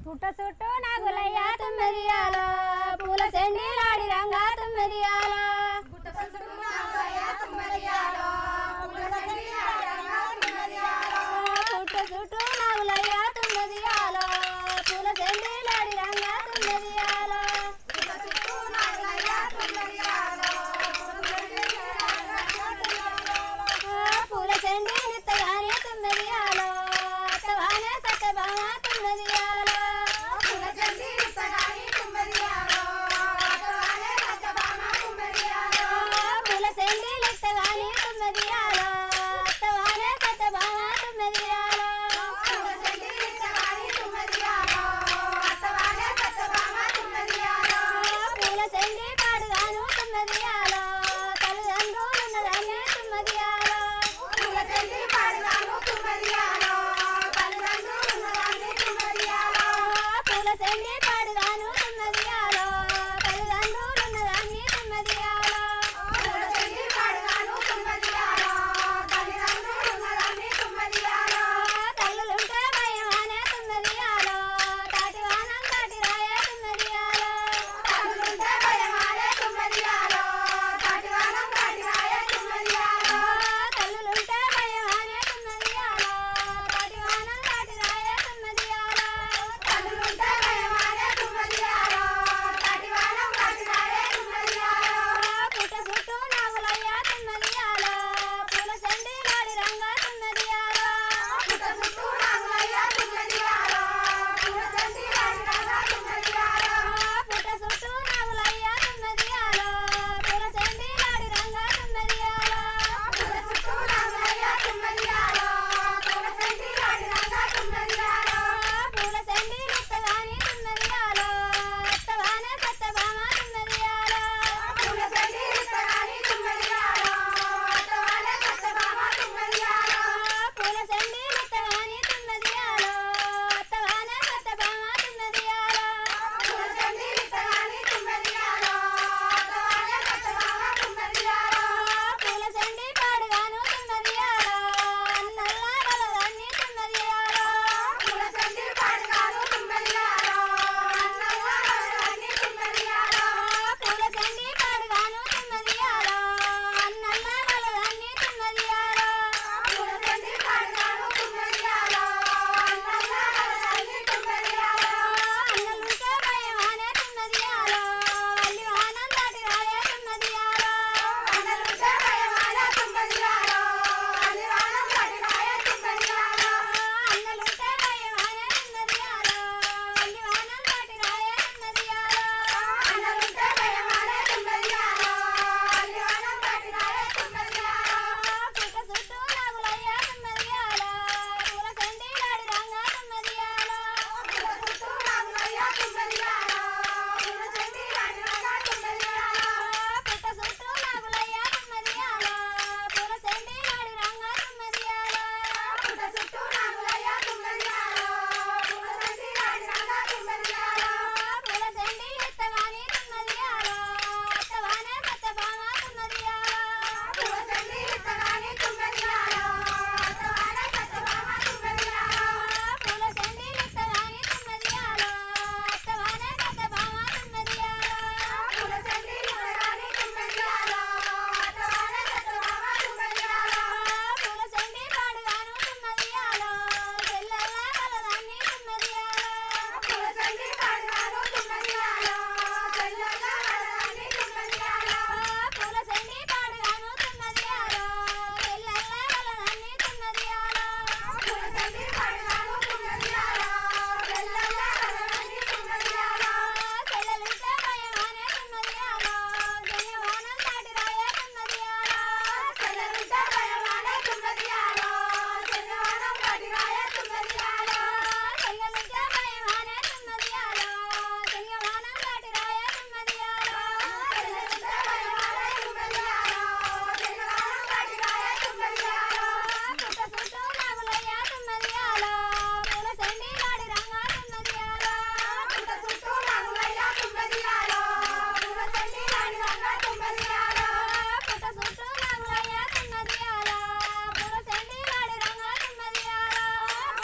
పుట్ట చుట్టూ నాగులయ్య తుమ్మెదియాల పూల సెండిలాడి రంగా తుమ్మెదియాల పుట్ట చుట్టూ నాగులయ్య తుమ్మెదియాల పూల సెండిలాడి రంగా తుమ్మెదియాల పూల సెండి నిత్తగానే తుమ్మెదియాల అత్తవానే సత్యభామ తుమ్మెదియాల పూల సెండి నిత్తగానే తుమ్మెదియాల అత్తవానే సత్యభామ తుమ్మెదియాల పూల సెండి పాడుగాను తుమ్మెదియాల తల్లిదండ్రులు ఉన్నదాన్ని తుమ్మెదియాల పూల సెండి పాడుగాను తుమ్మెదియాల తల్లిదండ్రులు ఉన్నదాన్ని తుమ్మెదియాల తల్లులుంటే భయమానే తుమ్మెదియాల తాటివానం తాటి రాయే తుమ్మెదియాల తల్లులుంటే భయమానే తుమ్మెదియాల తాటివానం తాటి రాయే తుమ్మెదియాల పుట్ట చుట్టూ నాగులయ్య తుమ్మెదియాల పూల సెండి లాడి రంగా తుమ్మెదియాల పుట్ట చుట్టూ నాగులయ్య తుమ్మెదియాల పూల సెండి లాడి రంగా తుమ్మెదియాల పూల సెండి నిత్తగాని తుమ్మెదియాల అత్తవానే సత్తభామ తుమ్మెదియాల పూల సెండి నిత్తగాని తుమ్మెదియాల అత్తవానే సత్తభామ తుమ్మెదియాల పూల సెండి పాడుగాను తుమ్మెదియాల అన్నల్లా వలదాన్ని తుమ్మెదియాల పూల సెండి పాడుగాను తుమ్మెదియాల అన్నల్లా వలదాన్ని తుమ్మెదియాల అన్నలుంటే భయమానే తుమ్మెదియాల అల్లి వానం దాటి రాయే తుమ్మెదియాల అన్నలుంటే భయమానే తుమ్మెదియాల అల్లి వానం దాటి రాయే తుమ్మెదియాల పుట్ట చుట్టూ నాగులయ్య తుమ్మెదియాల పూల సెండి లాడి రంగా తుమ్మెదియాల పుట్ట చుట్టూ నాగులయ్య తుమ్మెదియాల పూల సెండి లాడి రంగా తుమ్మెదియాల పూల సెండి ఎత్తగాని తుమ్మెదియాల అత్తవానే సత్తభామ తుమ్మెదియాల పూల సెండి ఎత్తగాని తుమ్మెదియాల అత్తవానే సత్తభామ తుమ్మెదియాల పూల సెండి పాడుగాను తుమ్మెదియాల చెల్లెల్లా వలదాన్ని తుమ్మెదియాల పూల సెండి పాడుగాను తుమ్మెదియాల చెల్లెల్లా వలదాన్ని తుమ్మెదియాల చెల్లెలింటే భయమానే తుమ్మెదియాల జన్యవానం దాటి రాయే తుమ్మెదియాల చెల్లెలింటే భయమానే తుమ్మెదియాల జన్యవానం దాటి రాయే తుమ్మెదియాల పుట్ట చుట్టూ నాగులయ్య తుమ్మెదియాల పూల సెండి లాడి రంగా తుమ్మెదియాల పుట్ట చుట్టూ నాగులయ్య తుమ్మెదియాల పూల సెండి లాడి రంగా తుమ్మెదియాల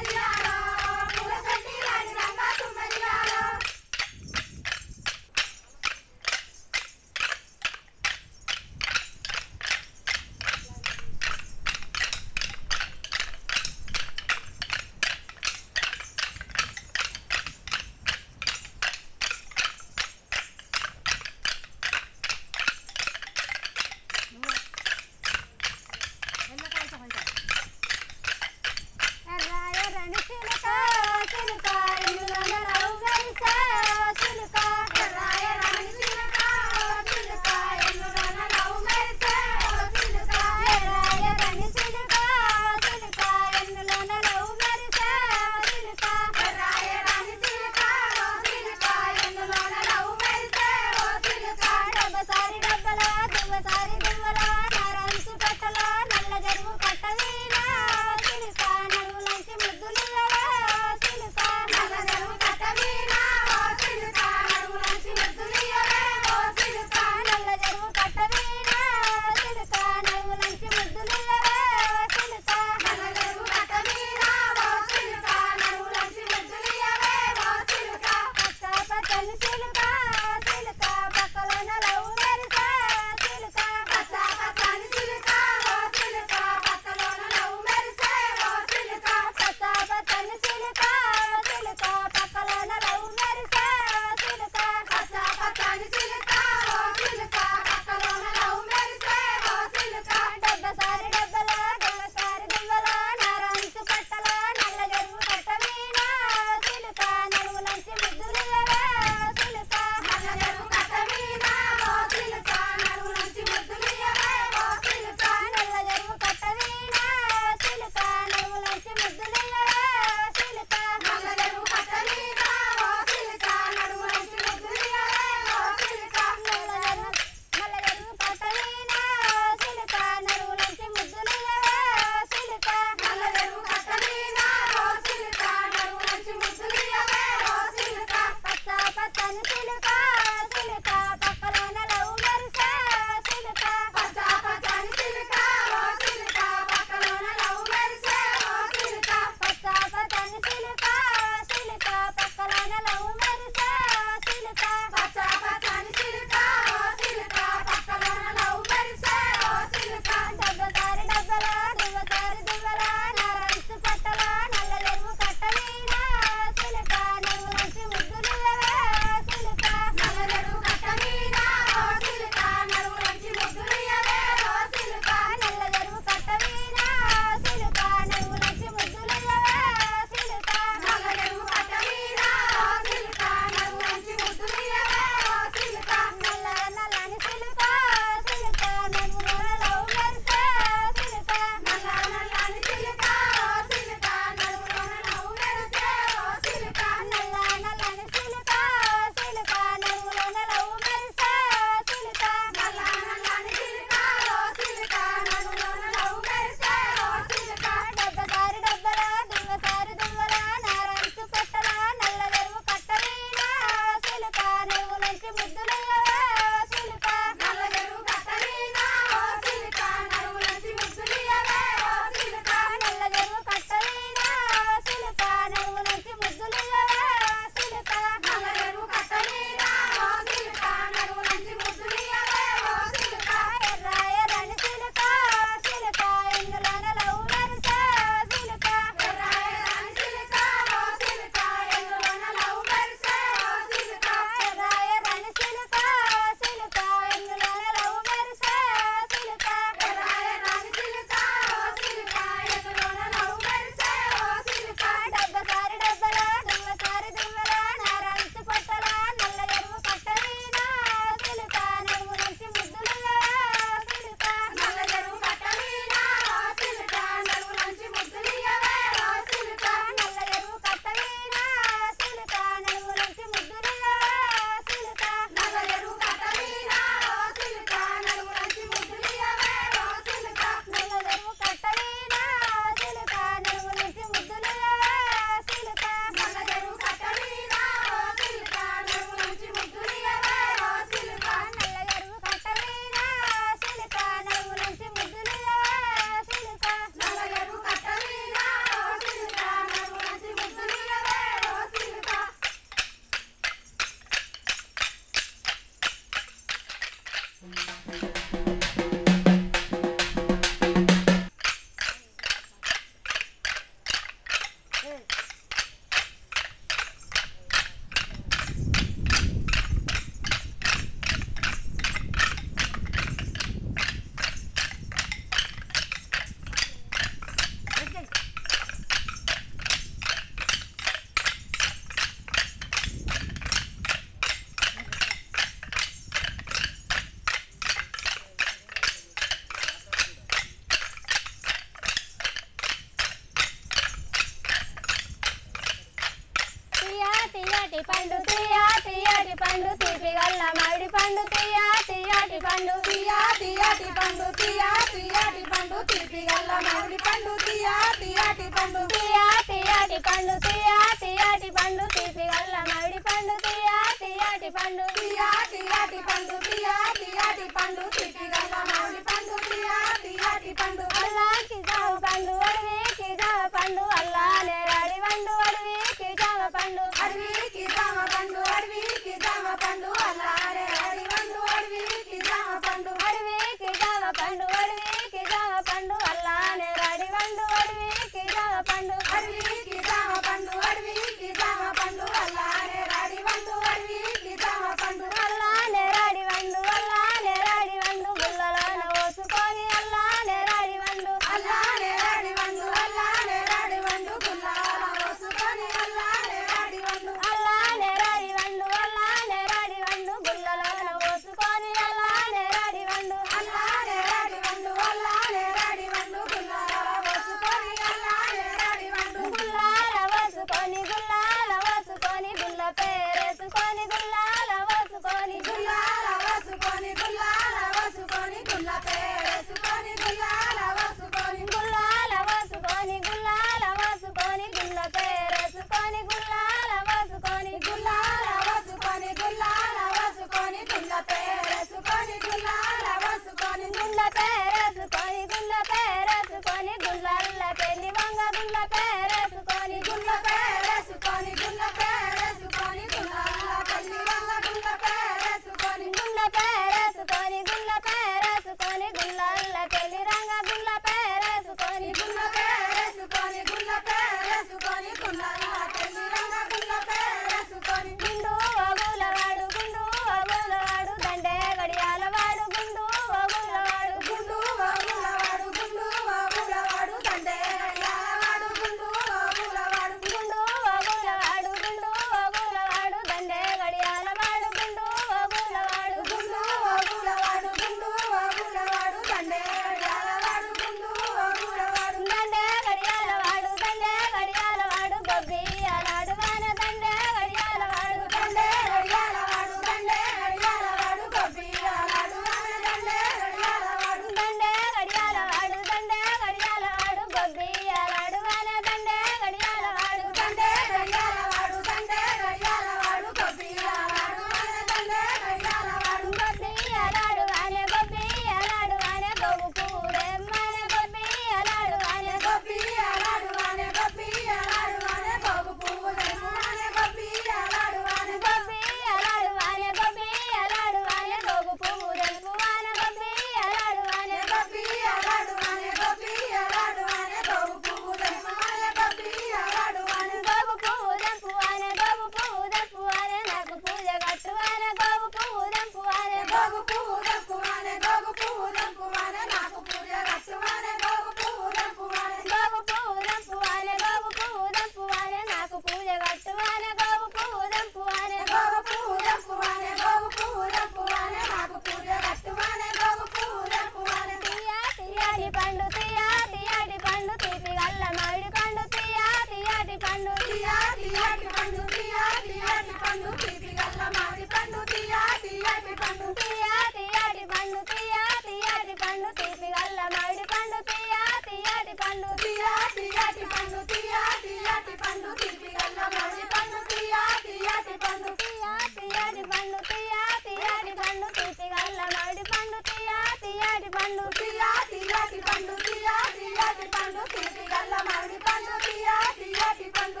తీయాటి పండు తీయా తీయాటి పండు తీపి గల్ల మామిడి పండు తీయా తీయాటి పండు తీయా తీయాటి పండు తీయా తీయాటి పండు తీపి గల్ల మామిడి పండు తీయా తీయాటి పండు తీయా తీయాటి పండు తీయా తీయాటి పండు తీపి గల్ల మామిడి పండు తీయా తీయాటి పండు తీయా తీయాటి పండు తీయా తీయాటి పండు తీపి గల్ల మామిడి పండు తీయా తీయాటి పండు అల్లాకి జామ పండు అడవికి జామ పండు అల్లానే రాడి పండు అడవికి జామ పండు అడవికి జామ పండు అడవికి జామ పండు అల్లారే అడి పండు అడవికి జామ పండు అడవికి జామ పండు అడవికి జామ పండు అల్లానే రాడి పండు అడవికి జామ పండు అడవికి జామ పండు అడవికి జామ పండు అల్లారే రాడి పండు అడవికి జామ పండు అల్లానే రాడి పండు అల్లానే రాడి పండు గుల్లలోన పోసుకొని అల్లానే రాడి పండు అల్లారే రాడి పండు అల్లారే రాడి పండు గుల్లాల పోసుకొని అల్లారే రాడి పండు అల్లానే రాడి పండు అల్లానే రాడి పండు గుల్లలోన పోసుకొని అల్లానే రాడి పండు అల్లారే రాడి పండు అల్లారే రాడి పండు గుల్లాల పోసుకొని అల్లారే రాడి పండు గుల్లాల పోసుకొని గుల్లాల పోసుకొని గుల్ల పేరేసుకొని గుల్లాల పోసుకొని గుల్లాల పోసుకొని గుల్లాల పోసుకొని గుల్ల పేరేసుకొని గుల్లాల పోసుకొని గుల్లాల పోసుకొని గుల్లాల పోసుకొని గుల్ల పేరేసుకొని గుల్లాల పోసుకొని గుల్లాల పోసుకొని గుల్లాల పోసుకొని గుల్ల పేరేసుకొని గుల్లాల పోసుకొని గుల్ల పేరేసుకొని గుల్ల పేరేసుకొని గుల్లల్లకెళ్ళి వంగ గుల్ల పేరేసుకొని గుల్ల పేరేసుకొని గుల్ల పేరేసుకొని గుల్లాల పల్లి వల్ల గుల్ల పేరేసుకొని గుల్ల పేరేసుకొని గుల్ల పేరేసుకొని గుల్లల్లకెళ్ళి రంగ గుల్ల పేరేసుకొని గుల్ల పేరేసుకొని గుల్ల పేరేసుకొని గుల్లాల పల్లి వల్ల గుల్ల పేరేసుకొని గుండు వగులవాడు గుండు వగులవాడు దండే గడియాల వాడు గుండు వగులవాడు గుండు వాగులవాడు గుండు వాగులవాడు దండే గడియాలవాడు గుండు వాగులవాడు గుండు వగులవాడు గుండు వగులవాడు దండే గడియాల వాడు గుండు వగులవాడు గుండు వాగులవాడు గుండు వాగులవాడు దండే గడియాలవాడు గుండు వాగులవాడు దండే గడియాల వాడు దండే గడియాల వాడు గొబ్బియాలాడు వాన దండే గడియాల వాడు దండే గడియాలవాడు దండే గడియాలవాడు గొబ్బియాలాడు వాన దండే గడియాలవాడు దండే గడియాల వాడు దండే గడియాల వాడు గొబ్బియాలాడు వాన దండే గడియాల వాడు దండే గడియాలవాడు దండే గడియాలవాడు గొబ్బియాలాడు వాన దండే గడియాలవాడు గొబ్బియాలాడు వానే గొబ్బియాలాడు వానే గొవ్వు కూడెమ్మనే గొబ్బియాలాడు వానే గొబ్బియాలాడు వానే గొబ్బియాలాడు వానే గోగు పువ్వులను వానే గొబ్బియాలాడు వానే గొబ్బియాలాడు వానే గొబ్బియాలాడు వానే గొవ్వు పువ్వు తెలుపు వానే గొబ్బియాలాడు వానే గొబ్బియాలాడు వానే గొబ్బియాలాడు వానే గోగు పువ్వులను వానే గొబ్బియాలాడు వానే గోవు పువ్వు దెంపు వానే గోవు పువ్వు దెంపు వానే నాకు పూజ కట్టు వానే గోవు పువ్వు దెంపు వానే గోగు పువ్వు దంపు వానే గోగు పువ్వు దంపు వానే నాకు పూజ కట్టు వానే గోగు పువ్వు దంపు వానే గోవు పువ్వు దెంపు వానే గోవు పువ్వు దెంపు వానే నాకు పూజ కట్టు వానే గోవు పువ్వు దెంపు వానే గోగు పువ్వు దంపు వానే గోగు పువ్వు దంపు వానే నాకు పూజ కట్టు వానే గోగు పువ్వు దంపు వానే తీయా తీయాటి పండు తీయా తీయాటి పండు తీపి గల్ల మామిడి పండు తీయా తీయాటి పండు తీయా తీయాటి పండు తీయా తీయాటి పండు తీపి గల్ల మామిడి పండు తీయా తీయాటి పండు తీయా తీయాటి పండు తీయా తీయాటి పండు తీపి గల్ల మామిడి పండు తీయా తీయాటి పండు తీయా తీయాటి పండు తీయా తీయాటి పండు తీపి గల్ల మామిడి పండు తీయా తీయాటి పండు తీయా తీయాటి పండు తీయా తీయాటి పండు తీపి గల్ల మామిడి పండు తీయా తీయాటి పండు తీయా తీయాటి పండు తీయా తీయాటి పండు తీపి గల్ల మామిడి పండు తీయా తీయాటి పండు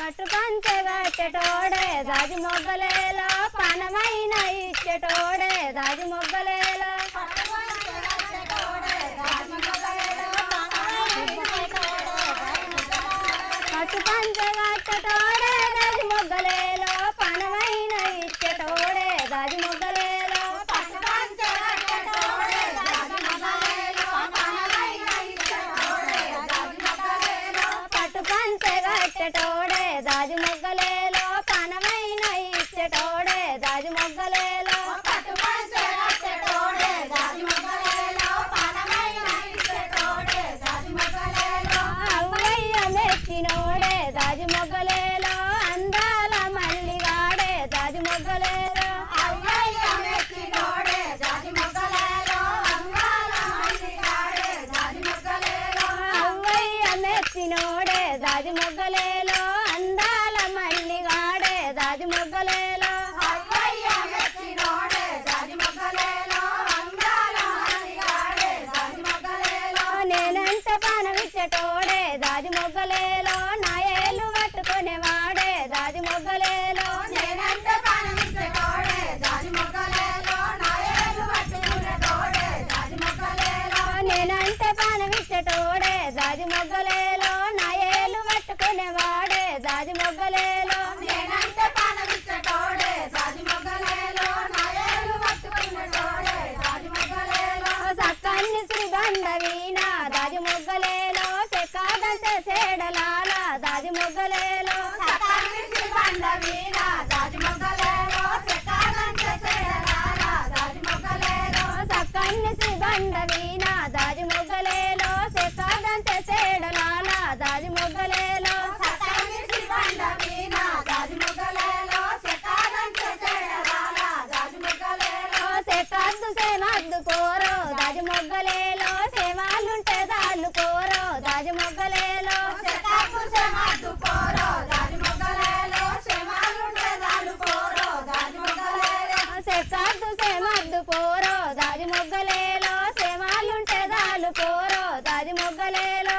పట్టు పంచె కట్టెటోడే దాది మొగ్గలేలో పనమైన ఇచ్చేటోడే దాది మొగ్గలేలో పట్టు పంచె కట్టెటోడే దాది మొగ్గలేలో పనమైన ఇచ్చేటోడే దాది మొగ్గలేలో పట్టు పంచె కట్టెటోడే దాది మొగ్గలేలో పనమైన ఇచ్చేటోడే దాది మొగ్గలేలో అవ్వయ్య మెచ్చినోడే దాది మొగ్గలేలో అందాల మల్లిగాడే దాది మొగ్గలేలో అవ్వయ్య మెచ్చినోడే దాది మొగ్గలేలో అందాల మల్లిగాడే దాది మొగ్గలేలో నేనంత పానమిచ్చటోడే దాది మొగ్గలేలో నా ఏళ్ళు పట్టుకునేవాడే దాది మొగ్గలేలో నేనంత పానమిచ్చటోడే దాది మొగ్గలేలో నా ఏళ్ళు పట్టుకునేవాడే దాది మొగ్గలేలో సక్కన్ని శ్రీగంధ వీణ దాది మొగ్గలేలో చెక్కాదంత సేడలాల దాది మొగ్గలేలో సక్కన్ని శ్రీగంధ వీణ దాది మొగ్గలేలో చెక్కాదంత సేడలాల దాది మొగ్గలేలో సెక్కద్దు సేమద్దు కోరో దాది మొగ్గలేలో సేమాలుంటే దాళ్ళు కోరో దాది మొగ్గలేలో సెక్కద్దు సేమద్దు కోరో దాది మొగ్గలేలో సేమాలుంటే దాళ్ళు కోరో దాది మొగ్గలేలో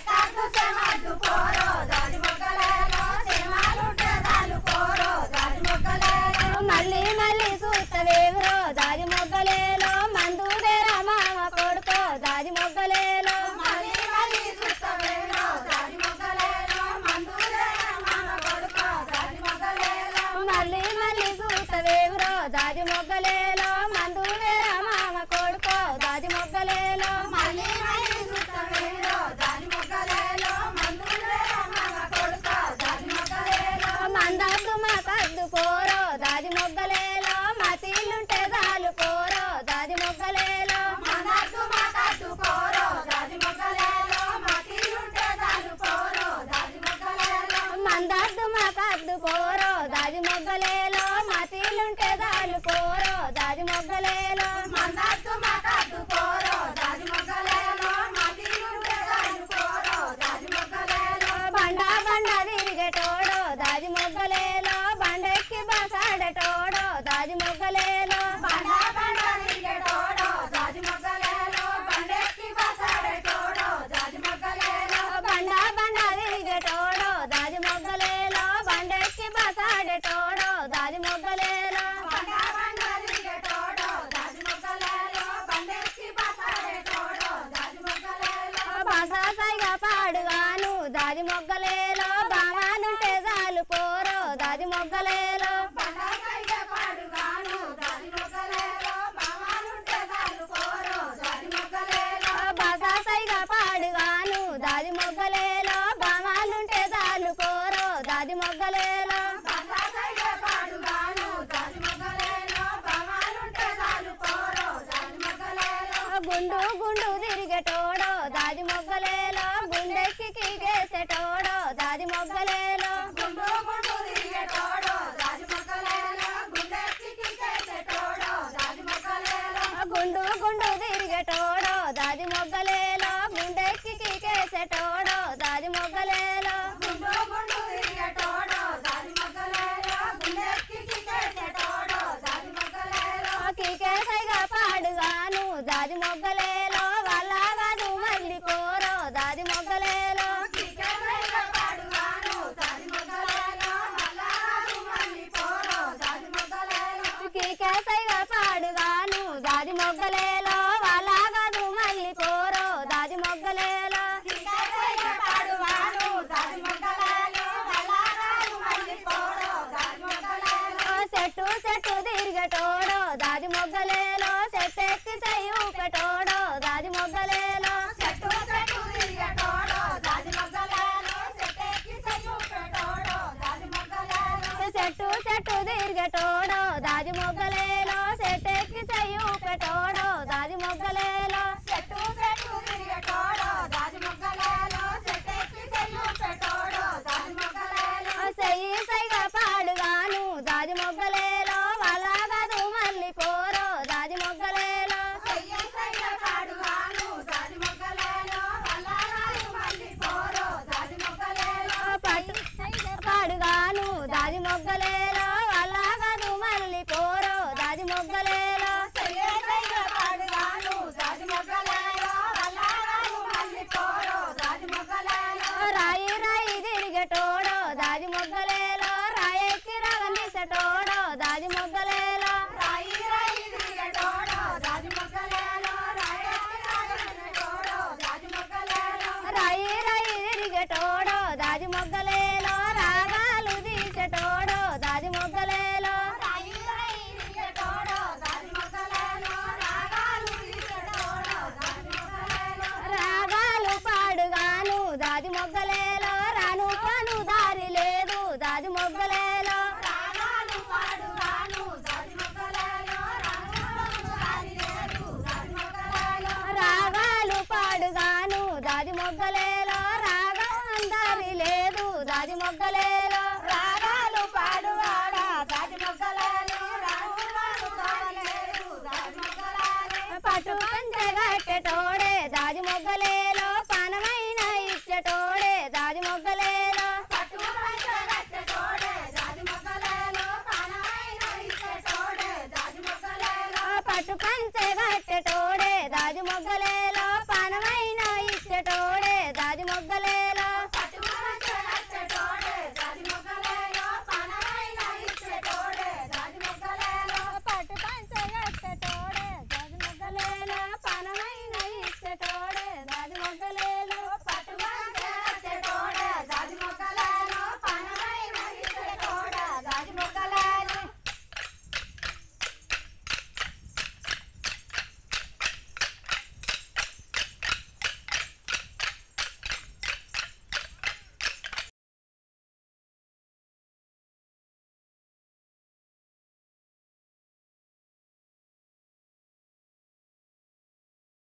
మళ్ళీ మళ్ళీ చూస్తవేవరో దాది మొగ్గలేలో మందుదేరా మామ కొడుకో దాది మొగ్గలేలో మళ్ళీ మళ్ళీ చూస్తవేవరో దాది మొగ్గలేలో మందుదేరా మామ కొడుకో దాది మొగ్గలేలో మందద్దు మా కద్దు కోరో దాది మొగ్గలేలో మా తీలుంటే దాలు కోరో దాది మొగ్గలేలో మందద్దు మా కద్దు కోరో దాది మొగ్గలేలో మా తీలుంటే దాలు కోరో దాది మొగ్గలేలో బండా బండ తిరిగేటోడో దాది మొగ్గలేలో బండెక్కి బసాడటోడో దాది మొగ్గలేలో బండా బండ తిరిగేటోడో దాది మొగ్గలేలో బండెక్కి బసాడటోడో దాది మొగ్గలేలో బసాసైగా పాడుగాను దాది మొగ్గలేలో బామానుంటే చాలు కోరో దాది మొగ్గలేలో బసాసైగా పాడుగాను దాది మొగ్గలేలో బామాలుంటే చాలు కోరో దాది మొగ్గలేలో గుండు గుండు తిరిగేటోడో దాది మొగ్గలేలో గుండెక్కి కీకేసేటోడో దాది మొగ్గలేలో గుండు గుండు తిరిగేటోడో దాది మొక్కలేలో గుండెక్కి కిక్కేసేటోడో దాది మొక్కలేలో గుండు గుండు తిరిగేటోడో దాది మొగ్గలేలో గుండెక్కి కీకేసేటోడో దాది మొగ్గలేలో గుండు గుండు తిరిగేటోడో దాది మొక్కలేలో గుండెక్కి కిక్కేసేటోడో దాది మొక్కలేలో కీకేసైగా పాడుగాను దాది మొగ్గలేలో వాళ్ళగాదు మళ్ళీ కోరో దాది మొగ్గలేలో కిక్కేసేగా పాడుగాను దాది మొక్కలేలో కేసైగా పాడుగాను దాది మొగ్గలేలో వాళ్ళాగదు మళ్ళీ పోరో దాది మొగ్గలేలో పాడువాను దాని మొగ్గలాలు వల్లారాలు మళ్ళీ పోరో దాని మొగ్గలాలు ఓ చెట్టు చెట్టు తిరిగటోడో దాది మొగ్గలేలో చెట్టెక్కి చెయ్యి ఊపటోడో దాది మొగ్గలేలో చెట్టు చెట్టు తిరిగటోడో దాని మొగ్గలాలు చెట్టెక్కి చెయ్యి పెట్టోడో దాని మొగ్గలాలు చెట్టు చెట్టు తిరిగటోడో దాది మొగ్గలేలో చెట్టెక్కి చెయ్యి ఊపటోడో దాది మొగ్గలేలో చెట్టు చెట్టు తిరిగటోడో దాని మొగ్గలాలు చెట్టెక్కి చెయ్యి పెట్టోడో దాని మొగ్గలాలు ఓ చెయ్యి సైగా పాడుగాను దాది మొగ్గలేలో వాళ్ళాగదు మళ్ళీ పోరో దాది మొగ్గలేలో సయ్య సయ్య పాడువాను దాని మొగ్గలాలు వల్లారాలు మళ్ళీ పోరో దాని మొగ్గలాలు ఓ పట్టు పాడుగాను దాది మొగ్గలేలో వాళ్ళాగదు మళ్ళీ పోరో దాది మొగ్గలేలో సయ్య సయ్య పాడువాను దాని మొగ్గలాలు వల్లారాలు మళ్ళీ పోరో దాని మొగ్గలాలు ఓ రాయి రాయి తిరిగటోడో దాది మొగ్గలేలో రాయెక్కి రగనిసటోడో దాది మొగ్గలేలో రాయి రాయి తిరిగటోడో దాని మొగ్గలాలు రాయకి రాగనటోడో దాని మొగ్గలాలు రాయి రాయి తిరిగటోడో దాది మొగ్గలేలో రాగాలు తీసటోడో దాది మొగ్గలేలో రాయి రాయి తిరిగటోడో దాని మొగ్గలాలు రాగాలు తీసటోడో దాని మొగ్గలాలు రాగాలు పాడుగాను దాది మొగ్గలేలో రాను పను దారి లేదు దాది మొగ్గలేలో రాగాలు పాడుగాను దాని మొగ్గలాలు రాగాలు దారి లేదు దాని మొగ్గలాలు రాగాలు పాడుగాను దాది మొగ్గలేలో రాగం దారి లేదు దాది మొగ్గలేలో